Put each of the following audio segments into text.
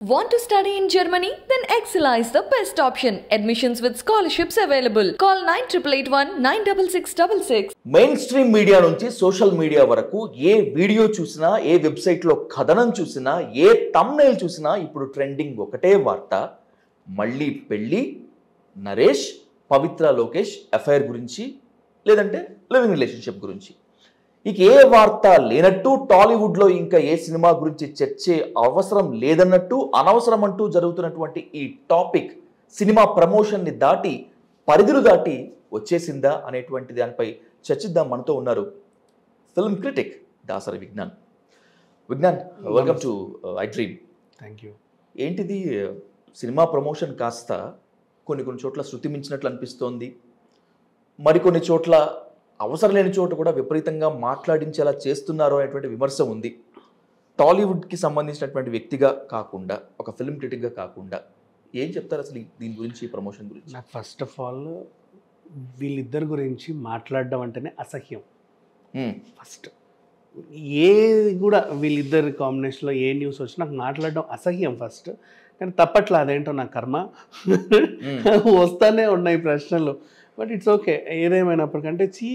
Want to study in Germany? Then Excella is the best option. Admissions with scholarships available. Call 9881 96666. Mainstream media నుంచి social media వరకు ఏ video చూసినా ఏ వెబ్సైట్లో కథనం చూసినా ఏ thumbnail చూసినా ఇప్పుడు ట్రెండింగ్ ఒకటే వార్త మళ్ళీ పెళ్ళి నరేష్ పవిత్ర లోకేష్ అఫైర్ గురించి లేదంటే లివింగ్ రిలేషన్షిప్ గురించి ఇక ఏ వార్త లేనట్టు టాలీవుడ్లో ఇంకా ఏ సినిమా గురించి చర్చే అవసరం లేదన్నట్టు అనవసరం అంటూ జరుగుతున్నటువంటి ఈ టాపిక్ సినిమా ప్రమోషన్ని దాటి పరిధులు దాటి వచ్చేసిందా అనేటువంటి దానిపై చర్చిద్దాం మనతో ఉన్నారు film critic Dasari Vignan Vignan welcome to I Dream thank you ఏంటిది సినిమా ప్రమోషన్ కాస్త కొన్ని కొన్ని చోట్ల శృతి మించినట్లు అనిపిస్తోంది మరికొన్ని చోట్ల అవసరం లేని చోట కూడా విపరీతంగా మాట్లాడించేలా చేస్తున్నారు అనేటువంటి విమర్శ ఉంది టాలీవుడ్కి సంబంధించినటువంటి వ్యక్తిగా కాకుండా ఒక ఫిల్మ్ క్రిటిక్గా కాకుండా ఏం చెప్తారు అసలు ఈ- దీని గురించి ప్రమోషన్ గురించి నాకు ఫస్ట్ ఆఫ్ ఆల్ వీళ్ళిద్దరి గురించి మాట్లాడడం అంటేనే అసహ్యం మ్మ్. ఫస్ట్ ఏ కూడా వీళ్ళిద్దరి కాంబినేషన్లో ఏ న్యూస్ వచ్చినా నాకు మాట్లాడడం అసహ్యం ఫస్ట్ కానీ తప్పట్లా అదేంటో నా కర్మ వస్తానే ఉన్నాయి ప్రశ్నలు బట్ ఇట్స్ ఓకే ఏదేమైనప్పటికంటే చీ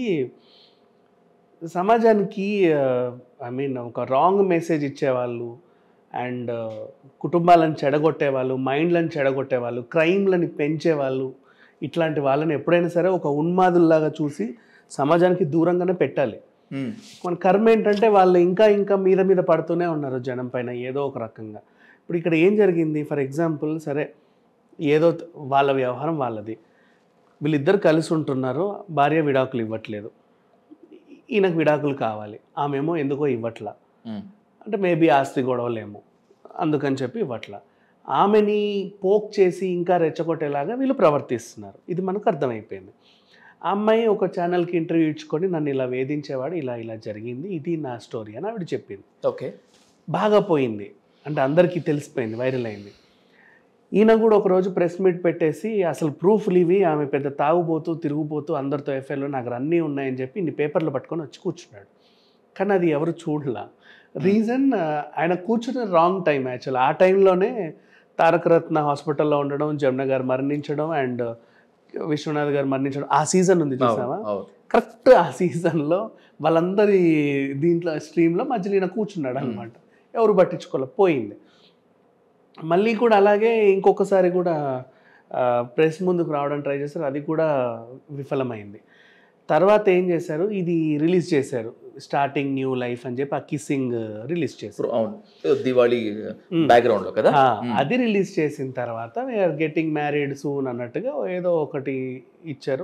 సమాజానికి ఐ మీన్ ఒక రాంగ్ మెసేజ్ ఇచ్చేవాళ్ళు అండ్ కుటుంబాలను చెడగొట్టేవాళ్ళు మైండ్లను చెడగొట్టేవాళ్ళు క్రైమ్లని పెంచేవాళ్ళు ఇట్లాంటి వాళ్ళని ఎప్పుడైనా సరే ఒక ఉన్మాదుల్లాగా చూసి సమాజానికి దూరంగానే పెట్టాలి మ్మ్. మన కర్మ ఏంటంటే వాళ్ళు ఇంకా ఇంకా మీద మీద పడుతూనే ఉన్నారు జనం పైన ఏదో ఒక రకంగా ఇప్పుడు ఇక్కడ ఏం జరిగింది ఫర్ ఎగ్జాంపుల్ సరే ఏదో త- వాళ్ళ వ్యవహారం వాళ్ళది వీళ్ళిద్దరు కలిసి ఉంటున్నారు భార్య విడాకులు ఇవ్వట్లేదు ఈయనకు విడాకులు కావాలి ఆమెమో ఎందుకో ఇవ్వట్లా మ్మ్. అంటే మేబీ ఆస్తి గొడవలేమో అందుకని చెప్పి ఇవ్వట్లా ఆమెని పోక్ చేసి ఇంకా రెచ్చగొట్టేలాగా వీళ్ళు ప్రవర్తిస్తున్నారు ఇది మనకు అర్థమైపోయింది ఆ అమ్మాయి ఒక ఛానల్కి ఇంటర్వ్యూ ఇచ్చుకొని నన్ను ఇలా వేధించేవాడు ఇలా ఇలా జరిగింది ఇది నా స్టోరీ అని ఆవిడ చెప్పింది ఓకే బాగా పోయింది అంటే అందరికీ తెలిసిపోయింది వైరల్ అయింది ఈయన కూడా ఒకరోజు ప్రెస్ మీట్ పెట్టేసి అసలు ప్రూఫ్లు ఇవి ఆమె పెద్ద తాగుపోతూ తిరుగుపోతూ అందరితో ఎఫ్ఐఆర్లో నాకు అన్నీ ఉన్నాయని చెప్పి ఇన్ని పేపర్లు పట్టుకొని వచ్చి కూర్చున్నాడు కానీ అది ఎవరు చూడలా రీజన్ ఆయన కూర్చున్న రాంగ్ టైం యాక్చువల్ ఆ టైంలోనే తారక రత్న హాస్పిటల్లో ఉండడం జమున గారు మరణించడం అండ్ విశ్వనాథ్ గారు మరణించడం ఆ సీజన్ ఉంది చూసావా అవును, అవును. కరెక్ట్ ఆ సీజన్లో వాళ్ళందరి దీంట్లో స్ట్రీమ్లో మధ్యలో ఈయన కూర్చున్నాడు అనమాట ఎవరు పట్టించుకోలే పోయింది మళ్ళీ కూడా అలాగే ఇంకొకసారి కూడా ప్రెస్ ముందుకు రావడానికి ట్రై చేశారు అది కూడా విఫలమైంది తర్వాత ఏం చేశారు ఇది రిలీజ్ చేశారు స్టార్టింగ్ న్యూ లైఫ్ అని చెప్పి ఆ కిస్సింగ్ రిలీజ్ చేశారు ఇప్పుడు అవును ఏదో దివాళీ బ్యాక్గ్రౌండ్ లో కదా ఆ, మ్మ్. అది రిలీజ్ చేసిన తర్వాత వీఆర్ గెట్టింగ్ మ్యారీడ్ సూన్ అన్నట్టుగా ఏదో ఒకటి ఇచ్చారు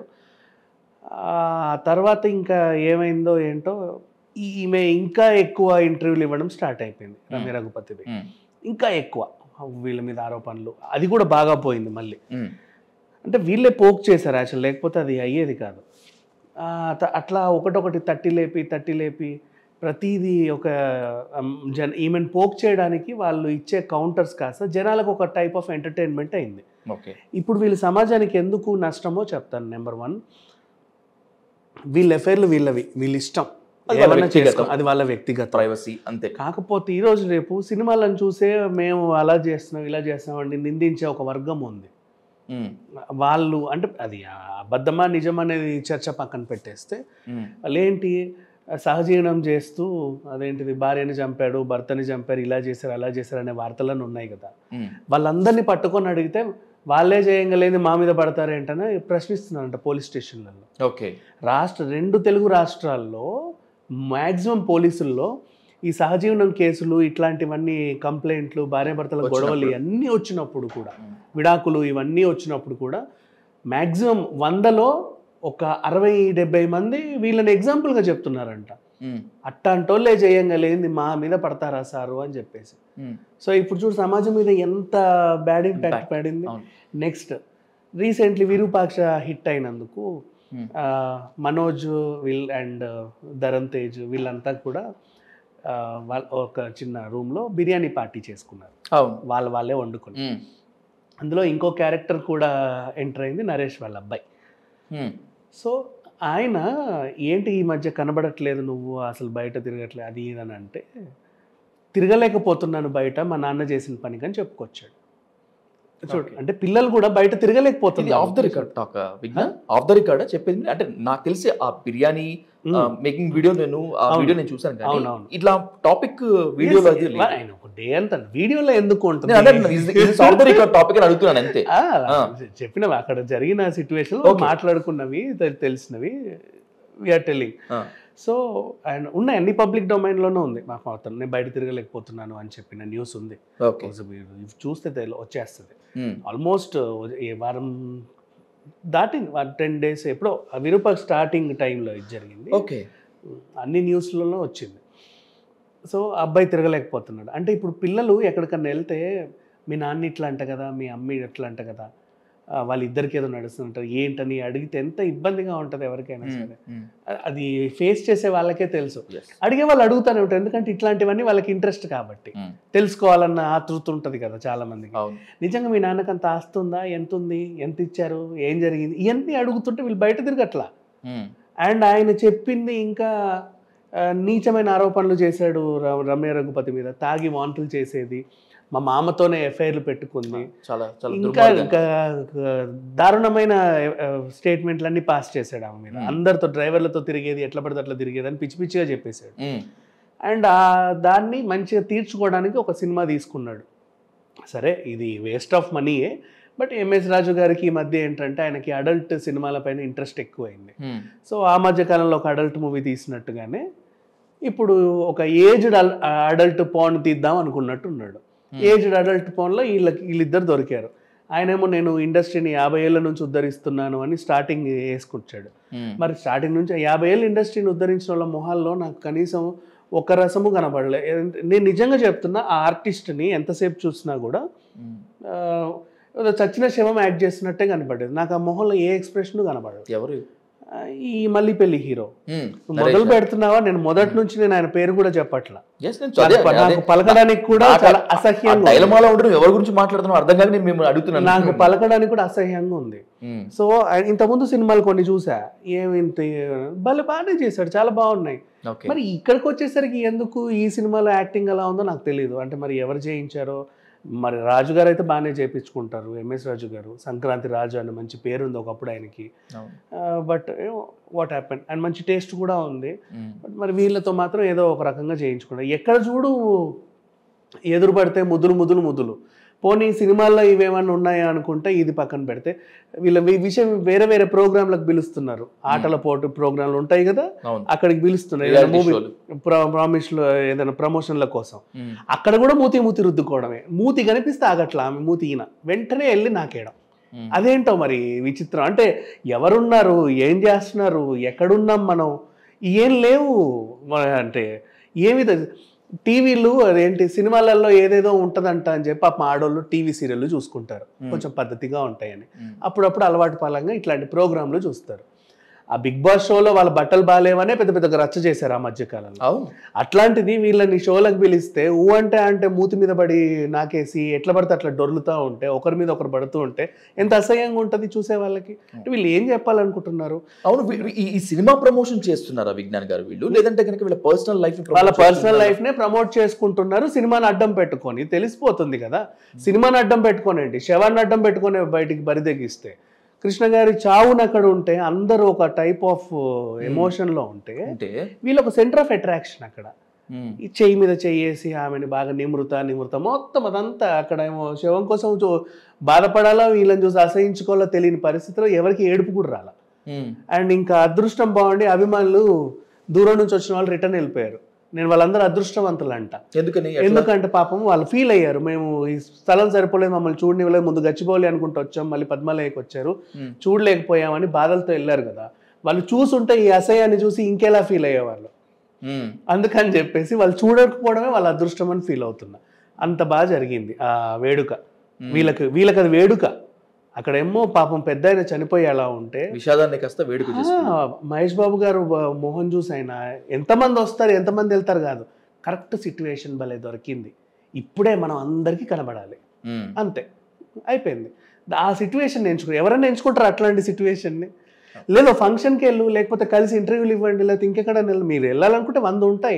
ఆ తర్వాత ఇంకా ఏమైందో ఏంటో ఈ- ఈమె ఇంకా ఎక్కువ ఇంటర్వ్యూలు ఇవ్వడం స్టార్ట్ అయిపోయింది రమ్య రఘుపతిది మ్మ్. ఇంకా ఎక్కువ వీళ్ళ మీద ఆరోపణలు అది కూడా బాగా పోయింది మళ్ళీ మ్మ్. అంటే వీళ్ళే పోక్ చేశారు యాక్చువల్ లేకపోతే అది అయ్యేది కాదు ఆ, త- అట్లా ఒకటొకటి తట్టి లేపి తట్టి లేపి ప్రతిదీ ఒక అమ్, జన ఈమెను పోక్ చేయడానికి వాళ్ళు ఇచ్చే కౌంటర్స్ కాస్త జనాలకు ఒక టైప్ ఆఫ్ ఎంటర్టైన్మెంట్ అయింది ఓకే ఇప్పుడు వీళ్ళు సమాజానికి ఎందుకు నష్టమో చెప్తాను నెంబర్ వన్ వీళ్ళ ఎఫైర్లు వీళ్ళవి వీళ్ళ ఇష్టం అది వాళ్ళ ఏమన్నా వ్యక్తిగతం. చేసుకో అది వాళ్ళ వ్యక్తిగత ప్రైవసీ అంతే కాకపోతే ఈ రోజు రేపు సినిమాలను చూసే మేము అలా చేస్తున్నాం ఇలా చేస్తున్నాం అని నిందించే ఒక వర్గం ఉంది మ్మ్. వాళ్ళు అంటే అది అబద్ధమా నిజం అనేది చర్చ పక్కన పెట్టేస్తే మ్మ్. వాళ్ళేంటి సహజీవనం చేస్తూ అదేంటిది భార్యని చంపాడు భర్తని చంపారు ఇలా చేశారు అలా చేశారు అనే వార్తలను ఉన్నాయి కదా మ్మ్. వాళ్ళందరినీ పట్టుకొని అడిగితే వాళ్ళే చేయంగలేని మా మీద పడతారేంటని ప్రశ్నిస్తున్నారంట పోలీస్ స్టేషన్లలో ఓకే రాష్ట్ర రెండు తెలుగు రాష్ట్రాల్లో మ్యాక్సిమం పోలీసుల్లో ఈ సహజీవనం కేసులు ఇట్లాంటివన్నీ కంప్లైంట్లు భార్యాభర్తల గొడవలు వచ్చినప్పుడు. ఇవన్నీ వచ్చినప్పుడు కూడా మ్మ్. విడాకులు ఇవన్నీ వచ్చినప్పుడు కూడా మ్యాక్సిమం వందలో ఒక అరవై డెబ్బై మంది వీళ్ళని ఎగ్జాంపుల్గా చెప్తున్నారంట మ్మ్. అట్టాంటోళ్ళే చేయంగలేంది మా మీద పడతారా సారు అని చెప్పేసి మ్మ్. సో ఇప్పుడు చూడు సమాజం మీద ఎంత బ్యాడ్ ఇంపాక్ట్ Impact. పడింది అవును. నెక్స్ట్ రీసెంట్లీ విరూపాక్ష హిట్ అయినందుకు మ్మ్. ఆ, మనోజ్ విల్ అండ్ ధరమ్ తేజ్ వీళ్ళంతా కూడా ఆ, వాళ్ళ ఒక చిన్న రూమ్లో బిర్యానీ పార్టీ చేసుకున్నారు అవును వాళ్ళ వాళ్ళే వండుకున్నారు మ్మ్. అందులో ఇంకో క్యారెక్టర్ కూడా ఎంటర్ అయింది నరేష్ వాళ్ళ అబ్బాయి మ్మ్. సో ఆయన ఏంటి ఈ మధ్య కనబడట్లేదు నువ్వు అసలు బయట తిరగట్లేదు అది ఇది అని అంటే తిరగలేకపోతున్నాను బయట మా నాన్న చేసిన పని కానీ చెప్పుకొచ్చాడు చూడు అంటే పిల్లలు కూడా బయట ఇది తిరగలేకపోతున్నారు off the record talk Vignan off the record చెప్పేది అంటే నాకు తెలిసి ఆ బిర్యానీ మేకింగ్ వీడియో నేను ఆ అవును. వీడియో నేను చూసాను కానీ అవునవును. ఇట్లా టాపిక్ వీడియోలో అది లేదు. ఆయన ఒక డే అంతా వీడియోలో ఎందుకు ఉంటుంది నేను అదే ఇది ఆఫ్ ద రికార్డ్ టాపిక్ అని అడుగుతున్నాను అంతే ఆ, ఆ. చెప్పినవి అక్కడ జరిగిన సిచ్యువేషన్ Okay. మాట్లాడుకున్నవి తె- తెలిసినవి విఆర్ టెల్లింగ్ ఆ. సో అండ్ ఉన్నాయి అన్ని పబ్లిక్ డొమైన్లోనే ఉంది మాకు అతను నేను బయట తిరగలేకపోతున్నాను అని చెప్పిన న్యూస్ ఉంది ఓకే కొంచెం మీరు ఇవి చూస్తే తెలు- వచ్చేస్తుంది ఉమ్. ఆల్మోస్ట్ ఏ వారం దాటింది టెన్ డేస్ ఎప్పుడో ఆ విరూపాక్ స్టార్టింగ్ టైంలో ఇది జరిగింది ఓకే అన్ని న్యూస్లలో వచ్చింది సో అబ్బాయి తిరగలేకపోతున్నాడు అంటే ఇప్పుడు పిల్లలు ఎక్కడికన్నా వెళ్తే మీ నాన్న ఇట్లా అంట కదా మీ అమ్మ ఇట్లా అంట కదా ఆ, వాళ్ళిద్దరికి ఏదో నడుస్తుంటారు ఏంటని అడిగితే ఎంత ఇబ్బందిగా ఉంటుంది ఎవరికైనా సరే ఉమ్. అ- అది ఫేస్ చేసే వాళ్ళకే తెలుసు Yes. అడిగే వాళ్ళు అడుగుతూనే ఉంటారు ఎందుకంటే ఇట్లాంటివన్నీ వాళ్ళకి ఇంట్రెస్ట్ కాబట్టి ఉమ్. తెలుసుకోవాలన్న ఆతృత ఉంటుంది కదా చాలా మందికి అవును నిజంగా మీ నాన్నకి అంత ఆస్తి ఉందా ఎంత ఉంది ఎంత ఇచ్చారు ఏం జరిగింది ఇవన్నీ అడుగుతుంటే వీళ్ళు బయట తిరగట్లా ఉమ్. అండ్ ఆయన చెప్పింది ఇంకా ఆ, నీచమైన ఆరోపణలు చేశాడు ర- రమ్య రఘుపతి మీద తాగి వాంతులు చేసేది మా మామతోనే ఎఫ్ఐఆర్లు పెట్టుకుంది చాలా చాలా ఇంకా దుర్మార్గం. ఇంకా దారుణమైన స్టేట్మెంట్లన్నీ పాస్ చేశాడు ఆమె మీద Hmm. అందరితో డ్రైవర్లతో తిరిగేది ఎట్లా పడితే అట్లా తిరిగేది అని పిచ్చి పిచ్చిగా చెప్పేశాడు ఉమ్. అండ్ ఆ దాన్ని మంచిగా తీర్చుకోవడానికి ఒక సినిమా తీసుకున్నాడు సరే ఇది వేస్ట్ ఆఫ్ మనీయే బట్ ఎంఎస్ రాజు గారికి ఈ మధ్య ఏంటంటే ఆయనకి అడల్ట్ సినిమాలపైన ఇంట్రెస్ట్ ఎక్కువైంది ఉమ్. సో ఆ మధ్య కాలంలో ఒక అడల్ట్ మూవీ తీసినట్టుగానే ఇప్పుడు ఒక ఏజ్డ్ అడల్ట్ పోన్ తీద్దాం అనుకున్నట్టు ఉన్నాడు Hmm. ఏజ్డ్ అడల్ట్ పోన్లో వీళ్ళకి వీళ్ళిద్దరు దొరికారు ఆయనేమో నేను ఇండస్ట్రీని యాభై ఏళ్ళ నుంచి ఉద్ధరిస్తున్నాను అని స్టార్టింగ్ వేసుకొచ్చాడు ఉమ్. మరి స్టార్టింగ్ నుంచి యాభై ఏళ్ళు ఇండస్ట్రీని ఉద్ధరించిన వాళ్ళ మొహాల్లో నాకు కనీసం ఒక రసము కనబడలే ఏంటంటే నేను నిజంగా చెప్తున్నా ఆ ఆర్టిస్ట్ని ఎంతసేపు చూసినా కూడా ఉమ్. ఆ, ఏదో చచ్చిన శవం యాక్ట్ చేస్తున్నట్టే కనపడేది నాకు ఆ మొహంలో ఏ ఎక్స్ప్రెషన్ కనపడదు ఎవరు ఆ, ఈ మళ్ళీ పెళ్లి హీరో ఉమ్. నువ్వు మొదలు పెడుతున్నావా నేను మొదటి నుంచి నేను ఆయన పేరు కూడా చెప్పట్లా Yes, నేను చదివా- నాకు- అదే- నాకు పలకడానికి కూడా నాకు చాలా ఆ- ఆ అసహ్యంగా ఉంది. డైలమాలో ఉంటే నువ్వు ఎవరి గురించి మాట్లాడుతున్నావు అర్థం కాక నేను మిమ్మల్ని అడుగుతున్నాను నాకు పలకడానికి కూడా అసహ్యంగా ఉంది ఉమ్. సో ఆయన ఇంతకుముందు సినిమాలు కొన్ని చూసా ఏమింత భలే బాగానే చేశాడు చాలా బాగున్నాయి ఓకే మరి ఇక్కడికి వచ్చేసరికి ఎందుకు ఈ సినిమాలో యాక్టింగ్ ఎలా ఉందో నాకు తెలియదు అంటే మరి ఎవరు చేయించారో మరి రాజు గారు అయితే బాగానే చేయించుకుంటారు ఎంఎస్ రాజు గారు సంక్రాంతి రాజు అని మంచి పేరు ఉంది ఒకప్పుడు ఆయనకి అవును. బట్ వాట్ హ్యాపెన్ అండ్ మంచి టేస్ట్ కూడా ఉంది ఉమ్. బట్ మరి వీళ్ళతో మాత్రం ఏదో ఒక రకంగా చేయించుకున్నారు ఎక్కడ చూడు ఎదురు పడితే ముద్దులు ముద్దులు ముద్దులు పోనీ సినిమాల్లో ఇవేమన్నా ఉన్నాయా అనుకుంటే ఇది పక్కన పెడితే వీళ్ళ ఈ విషయం వేరే వేరే ప్రోగ్రాంలకు పిలుస్తున్నారు ఆటల పోటీ ప్రోగ్రాంలు ఉంటాయి కదా అవును అక్కడికి పిలుస్తున్నారు Reality మూవీ showలు. ప్రామిస్లో ఏదైనా ప్రమోషన్ల కోసం ఉమ్. అక్కడ కూడా మూతి మూతి రుద్దుకోవడమే మూతి కనిపిస్తే ఆగట్లా ఆమె మూతి ఈయన వెంటనే వెళ్ళి నాకేయడం ఉమ్. అదేంటో మరి విచిత్రం అంటే ఎవరున్నారు ఏం చేస్తున్నారు ఎక్కడున్నాం మనం ఏం లేవు మ- అంటే ఏమి తె- టీవీలు అదేంటి సినిమాలలో ఏదేదో ఉంటుందంట అని చెప్పి పాపం ఆడోళ్ళు టీవీ సీరియల్ చూసుకుంటారు Hmm. కొంచెం పద్ధతిగా ఉంటాయని ఉమ్. అప్పుడప్పుడు అలవాటు పరంగా ఇట్లాంటి ప్రోగ్రాంలు చూస్తారు ఆ బిగ్ బాస్ షోలో వాళ్ళ బట్టలు బాగాలేవనే పెద్ద పెద్ద రచ్చ చేశారు ఆ మధ్యకాలంలో అవును అట్లాంటిది వీళ్ళని షోలకు పిలిస్తే ఊ అంటే అంటే మూతి మీద పడి నాకేసి ఎట్లా పడితే అట్లా డొర్లుతూ ఉంటే ఒకరి మీద ఒకరు పడుతూ ఉంటే ఎంత అసహ్యంగా ఉంటుంది చూసే వాళ్ళకి అంటే వీళ్ళు ఏం చెప్పాలనుకుంటున్నారు అవును వీ- వీ- ఈ- ఈ సినిమా ప్రమోషన్ చేస్తున్నారా విజ్ఞాన్ గారు వీళ్ళు లేదంటే కనుక వీళ్ళ పర్సనల్ లైఫ్ వాళ్ళ పర్సనల్ లైఫ్ నే ప్రమోట్ చేసుకుంటున్నారు సినిమాని అడ్డం పెట్టుకొని తెలిసిపోతుంది కదా సినిమాని అడ్డం పెట్టుకోనండి శవాన్ని అడ్డం పెట్టుకొని బయటికి బరిదెగిస్తే కృష్ణ గారి చావును అక్కడ ఉంటే అందరూ ఒక టైప్ ఆఫ్ ఎమోషన్ లో ఉంటే అంటే వీళ్ళు ఒక సెంటర్ ఆఫ్ అట్రాక్షన్ అక్కడ ఉమ్. ఈ చెయ్యి మీద చెయ్యేసి ఆమెని బాగా నిమృత నిమృత మొత్తం అదంతా అక్కడ ఏమో శవం కోసం చూ- బాధపడాలా వీళ్ళని చూసి అసహించుకోవాలో తెలియని పరిస్థితిలో ఎవరికి ఏడుపు కూడా రాల ఉమ్. అండ్ ఇంకా అదృష్టం బాగుండి అభిమానులు దూరం నుంచి వచ్చిన వాళ్ళు రిటర్న్ వెళ్ళిపోయారు నేను వాళ్ళందరూ అదృష్టవంతులు అంట ఎందుకని ఎట్లా? ఎందుకంటే పాపం వాళ్ళు ఫీల్ అయ్యారు మేము ఈ స్థలం సరిపోలేదు మమ్మల్ని చూడనివ్వలేదు ముందు గచ్చిబౌలి అనుకుంటూ వచ్చాం మళ్ళీ పద్మాలయకి వచ్చారు ఉమ్. చూడలేకపోయామని బాధలతో వెళ్ళారు కదా వాళ్ళు చూసుంటే ఈ అసహ్యాన్ని చూసి ఇంకెలా ఫీల్ అయ్యేవాళ్ళు ఉమ్. అందుకని చెప్పేసి వాళ్ళు చూడకపోవడమే వాళ్ళ అదృష్టం అని ఫీల్ అవుతున్నా అంత బాగా జరిగింది ఆ వేడుక ఉమ్. వీళ్ళకి వీళ్ళకి అది వేడుక అక్కడేమో పాపం పెద్ద ఆయన చనిపోయి అలా ఉంటే విషాదాన్ని కాస్త వేడుక ఆ, చేసుకున్నారు. మహేష్ బాబు గారు బ- మోహన్ చూస్ అయినా ఎంతమంది వస్తారు ఎంతమంది వెళ్తారు కాదు కరెక్ట్ సిచ్యువేషన్ భలే దొరికింది ఇప్పుడే మనం అందరికీ కనబడాలి ఉమ్. అంతే అయిపోయింది ఆ సిచ్యువేషన్ ఎంచుకో ఎవరైనా ఎంచుకుంటారు అట్లాంటి సిచ్యువేషన్ని లేదు ఫంక్షన్కి వెళ్ళు లేకపోతే కలిసి ఇంటర్వ్యూలు ఇవ్వండి లేకపోతే ఇంకెక్కడ మీరు వెళ్ళాలనుకుంటే వంద ఉంటాయి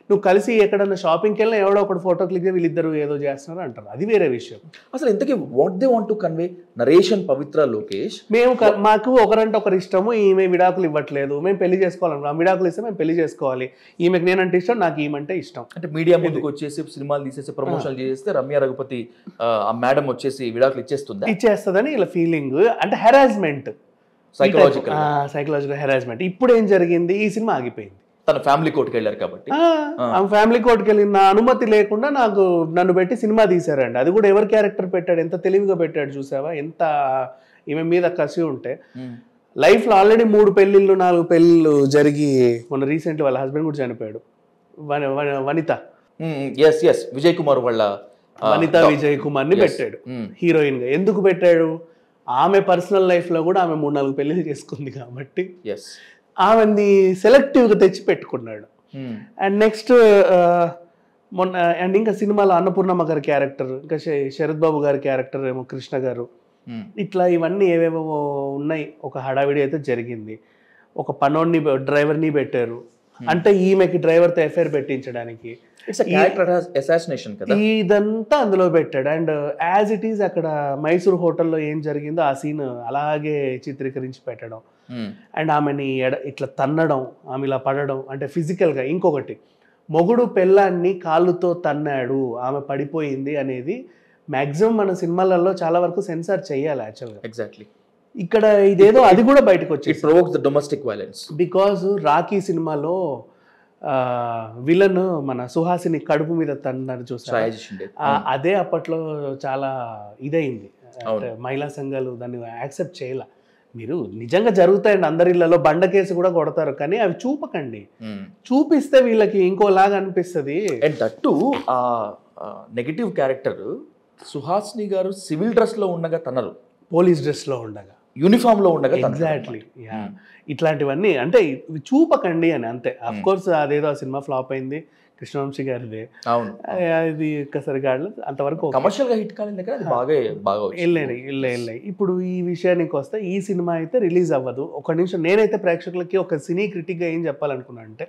నువ్వు కలిసి ఎక్కడన్నా షాపింగ్కి వెళ్ళినా ఎవడో ఒకటి ఫోటో క్లిక్ వీళ్ళిద్దరు ఏదో చేస్తున్నారు అంటారు అది వేరే విషయం అసలు ఇంతకీ what they want to convey నరేషన్ పవిత్ర లోకేష్ మేము క- మాకు ఒకరంటే ఒకరు ఇష్టము ఈమె విడాకులు ఇవ్వట్లేదు మేము పెళ్లి చేసుకోవాలనుకున్నాం విడాకులు ఇస్తే మేము పెళ్లి చేసుకోవాలి ఈమెకు నేనంటే ఇష్టం నాకు ఈమెంటే ఇష్టం అంటే మీడియా ముందుకు వచ్చేసి సినిమాలు తీసేసి ప్రమోషన్లు చేస్తే రమ్య రఘుపతి ఆ, ఆ మేడం వచ్చేసి విడాకులు ఇచ్చేస్తుందా ఇచ్చేస్తుందని ఇలా ఫీలింగ్ అంటే హెరాస్మెంట్ సైకలాజికల్ సైకలాజికల్ హెరాస్మెంట్ ఇప్పుడు ఏం జరిగింది ఈ సినిమా ఆగిపోయింది తన ఫ్యామిలీ కోర్టుకి వెళ్ళారు కాబట్టి ఆ, ఆమె ఫ్యామిలీ కోర్టుకి వెళ్ళి నా అనుమతి లేకుండా నాకు నన్ను పెట్టి సినిమా తీశారండి అది కూడా ఎవరి క్యారెక్టర్ పెట్టాడు ఎంత తెలివిగా పెట్టాడు చూసావా ఎంత ఈమె మీద కసి ఉంటే ఉమ్. లైఫ్లో ఆల్రెడీ మూడు పెళ్ళిళ్ళు నాలుగు పెళ్ళిళ్ళు జరిగి మొన్న రీసెంట్లీ వాళ్ళ హస్బెండ్ కూడా చనిపోయాడు వన- వన- వనిత ఎస్ ఎస్ విజయ్ కుమార్ వాళ్ళ ఆ, వనిత విజయ్ కుమార్ని yes. పెట్టాడు ఉమ్, హీరోయిన్గా ఎందుకు పెట్టాడు ఆమె పర్సనల్ లైఫ్లో కూడా ఆమె మూడు నాలుగు పెళ్ళిళ్ళు చేసుకుంది కాబట్టి yes. ఆమెని సెలెక్టివ్గా తెచ్చి పెట్టుకున్నాడు ఉమ్, అండ్ నెక్స్ట్ మొన్న అండ్ ఇంకా సినిమాలో అన్నపూర్ణమ్మ గారి క్యారెక్టర్ ఇంకా శ- శరత్ బాబు గారి క్యారెక్టర్ ఏమో కృష్ణ గారు ఉమ్, ఇట్లా ఇవన్నీ ఏవేవో ఉన్నాయి ఒక హడావిడి అయితే జరిగింది ఒక పనోడిని డ్రైవర్ని పెట్టారు అంటే ఈమెకి డ్రైవర్తో ఎఫ్ఐఆర్ పెట్టించడానికి ఇట్స్ క్యారెక్టర్ అసాసినేషన్ కదా ఇదంతా అందులో పెట్టాడు అండ్ యాజ్ ఇట్ ఈజ్ అక్కడ మైసూర్ హోటల్లో ఏం జరిగిందో ఆ సీన్ అలాగే చిత్రీకరించి పెట్టడం ఉమ్, అండ్ ఆమెని ఎడ ఇట్లా తన్నడం ఆమె ఇలా పడడం అంటే ఫిజికల్గా ఇంకొకటి మొగుడు పెళ్ళాన్ని కాళ్ళుతో తన్నాడు ఆమె పడిపోయింది అనేది మ్యాక్సిమం మన సినిమాలలో చాలా వరకు సెన్సార్ చేయాలి యాక్చువల్గా ఎగ్జాక్ట్లీ ఇక్కడ ఇదేదో అది కూడా బయటకు ఇట్ వచ్చేసి provokes the domestic violence because Rocky సినిమాలో విలన్ మన సుహాసిని కడుపు మీద తన్నారు చూసారు ఛాయాజీ షిండే అదే అప్పట్లో చాలా ఇదైంది అవును. అంటే మహిళా సంఘాలు దాన్ని యాక్సెప్ట్ చేయాల మీరు నిజంగా జరుగుతాయండి అందరి ఇళ్లలో బండ కేసు కూడా కొడతారు కానీ అవి చూపకండి చూపిస్తే వీళ్ళకి ఇంకోలాగా అనిపిస్తుంది అండ్ దట్టు ఆ negative character Suhasini garu civil dress లో ఉండగా తనరు పోలీస్ డ్రెస్ లో ఉండగా యూనిఫామ్ లో ఉండగా తనరు ఎగ్జాక్ట్లీ Hmm. ఇట్లాంటివన్నీ అంటే ఇవి చూపకండి అని అంతే అఫ్ కోర్స్ అదేదో ఆ సినిమా ఫ్లాప్ అయింది కృష్ణవంశీ గారిదే అవును ఆ, ఇది ఒక్కసారి గాడిలో అంతవరకు okay. కమర్షియల్ గా హిట్ కాలేదు దగ్గర అది బాగా బాగా వచ్చింది. వెళ్ళాయి వెళ్ళాయి వెళ్ళాయి ఇప్పుడు ఈ విషయానికి వస్తే ఈ సినిమా అయితే రిలీజ్ అవ్వదు ఒక నిమిషం నేనైతే ప్రేక్షకులకి ఒక సినీ క్రిటిక్గా ఏం చెప్పాలనుకున్నా అంటే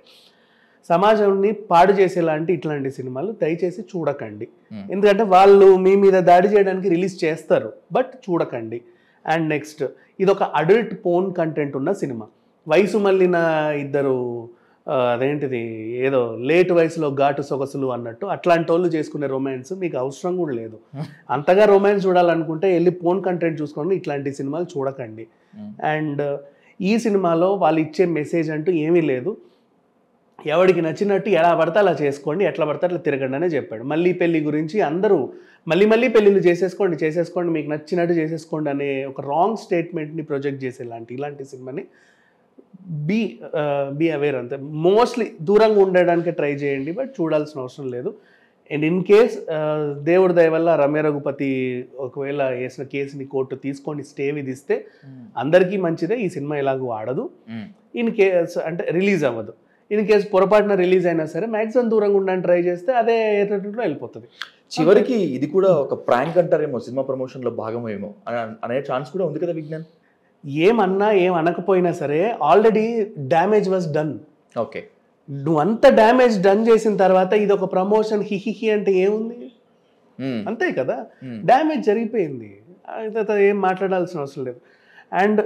సమాజంని పాడు చేసేలాంటి ఇట్లాంటి సినిమాలు దయచేసి చూడకండి Hmm. ఎందుకంటే వాళ్ళు మీ మీద దాడి చేయడానికి రిలీజ్ చేస్తారు బట్ చూడకండి అండ్ నెక్స్ట్ ఇది ఒక అడల్ట్ పోన్ కంటెంట్ ఉన్న సినిమా వయసు మళ్ళిన ఇద్దరు ఆ, అదేంటిది ఏదో లేట్ వయసులో ఘాటు సొగసులు అన్నట్టు అట్లాంటి వాళ్ళు చేసుకునే రొమాన్స్ మీకు అవసరం కూడా లేదు అంతగా రొమాన్స్ చూడాలనుకుంటే వెళ్ళి పోన్ కంటెంట్ చూసుకోండి ఇట్లాంటి సినిమాలు చూడకండి Hmm. అండ్ ఈ సినిమాలో వాళ్ళు ఇచ్చే మెసేజ్ అంటూ ఏమీ లేదు ఎవడికి నచ్చినట్టు ఎలా పడితే అలా చేసుకోండి ఎట్లా పడితే అట్లా తిరగండి అనే చెప్పాడు మళ్ళీ పెళ్లి గురించి అందరూ మళ్ళీ మళ్ళీ పెళ్ళిళ్ళు చేసేసుకోండి చేసేసుకోండి మీకు నచ్చినట్టు చేసేసుకోండి అనే ఒక రాంగ్ స్టేట్మెంట్ని ప్రొజెక్ట్ చేసేలాంటి ఇలాంటి సినిమాని బీ బీ అవేర్ అంతే మోస్ట్లీ దూరంగా ఉండడానికి ట్రై చేయండి బట్ చూడాల్సిన అవసరం లేదు అండ్ ఇన్ కేస్ దేవుడి దయ వల్ల రమ్య రఘుపతి ఒకవేళ వేసిన కేసుని కోర్టు తీసుకొని స్టే విధిస్తే అందరికీ మంచిదే ఈ సినిమా ఎలాగూ ఆడదు Hmm. ఇన్ కేస్ అంటే రిలీజ్ అవ్వదు ఇన్ కేస్ పొరపాటున రిలీజ్ అయినా సరే మ్యాక్సిమం దూరంగా ఉండడానికి ట్రై చేస్తే అదే ఎర్రట్లో వెళ్ళిపోతుంది చివరికి ఇది కూడా ఒక ప్రాంక్ అంటారేమో సినిమా ప్రమోషన్ లో భాగమేమో అన- అనే ఛాన్స్ కూడా ఉంది కదా విజ్ఞాన్ ఏమన్నా ఏం అనకపోయినా సరే already damage was done okay నువ్వు అంత డ్యామేజ్ డన్ చేసిన తర్వాత ఇది ఒక ప్రమోషన్ హిహిహి అంటే ఏముంది అంతే కదా డ్యామేజ్ జరిగిపోయింది అయితే ఏం మాట్లాడాల్సిన అవసరం లేదు అండ్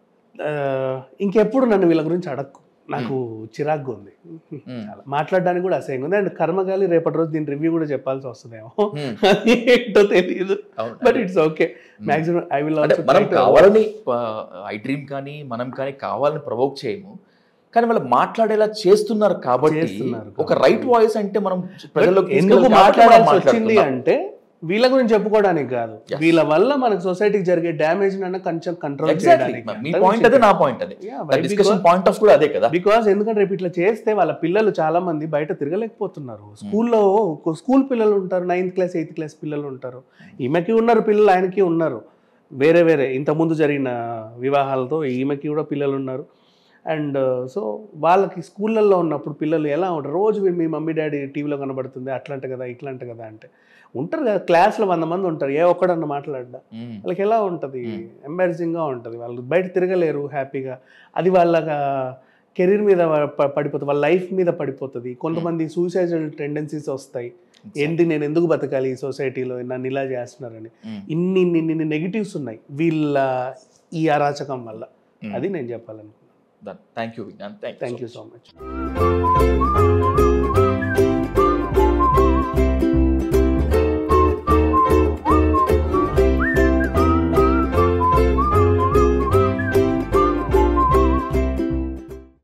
ఇంకెప్పుడు నన్ను వీళ్ళ గురించి అడక్కు నాకు చిరాగ్గా ఉంది చాలా మాట్లాడడానికి కూడా అసహ్యంగా ఉంది అండ్ కర్మగాలి రేపటి రోజు దీని రివ్యూ కూడా చెప్పాల్సి వస్తుందేమో అది ఏంటో తెలియదు but it's okay maximum I will అంటే మనం కావాలని ఐ డ్రీమ్ కానీ మనం కానీ కావాలని ప్రవోక్ చేయము కానీ వాళ్ళు మాట్లాడేలా చేస్తున్నారు కాబట్టి చేస్తున్నారు ఒక కాబట్టి. రైట్ వాయిస్ అంటే మనం ప్రజల్లోకి ఎందుకు తీసుకెళ్ళాలి కాబట్టి మనం మాట్లాడాల్సి వచ్చింది మాట్లాడుతున్నాం. అంటే వీళ్ళ గురించి చెప్పుకోవడానికి కాదు Yes. వీళ్ళ వల్ల మనకు సొసైటీకి జరిగే డ్యామేజ్ అన్న కొంచెం కంట్రోల్ Exactly. మీ పాయింట్ అదే నా పాయింట్ అదే డిస్కషన్ పాయింట్ ఆఫ్ కూడా అదే కదా బికాస్ ఎందుకంటే రేపు ఇట్లా చేస్తే వాళ్ళ పిల్లలు చాలా మంది బయట తిరగలేకపోతున్నారు స్కూల్లో స్కూల్ పిల్లలు ఉంటారు నైన్త్ క్లాస్ ఎయిత్ క్లాస్ పిల్లలు ఉంటారు ఈమెకి ఉన్నారు పిల్లలు ఆయనకి ఉన్నారు వేరే వేరే ఇంతకుముందు జరిగిన వివాహాలతో ఈమెకి కూడా పిల్లలు ఉన్నారు అండ్ సో వాళ్ళకి స్కూళ్ళల్లో ఉన్నప్పుడు పిల్లలు ఎలా ఉంటారు రోజు మీ- మీ మమ్మీ డాడీ టీవీలో కనబడుతుంది అట్లాంట కదా ఇట్లాంట కదా అంటే ఉంటారు కదా క్లాస్లో వంద మంది ఉంటారు ఏ ఒక్కడన్నా మాట్లాడ్డా మ్మ్. వాళ్ళకి ఎలా ఉంటుంది Hmm. ఎంబారసింగ్గా ఉంటుంది వాళ్ళు బయట తిరగలేరు హ్యాపీగా అది వాళ్ళ కెరీర్ మీద ప- పడిపోతుంది వాళ్ళ లైఫ్ మీద పడిపోతుంది కొంతమంది సూసైడల్ టెండెన్సీస్ వస్తాయి ఏంటి నేను ఎందుకు బతకాలి ఈ సొసైటీలో నన్ను ఇలా చేస్తున్నారని Mm. ఇన్ని ఇన్ని ఇన్ని నెగిటివ్స్ ఉన్నాయి వీళ్ళ ఈ అరాచకం వల్ల Mm. అది నేను చెప్పాలనుకున్నాను thank you Vignan thank you so much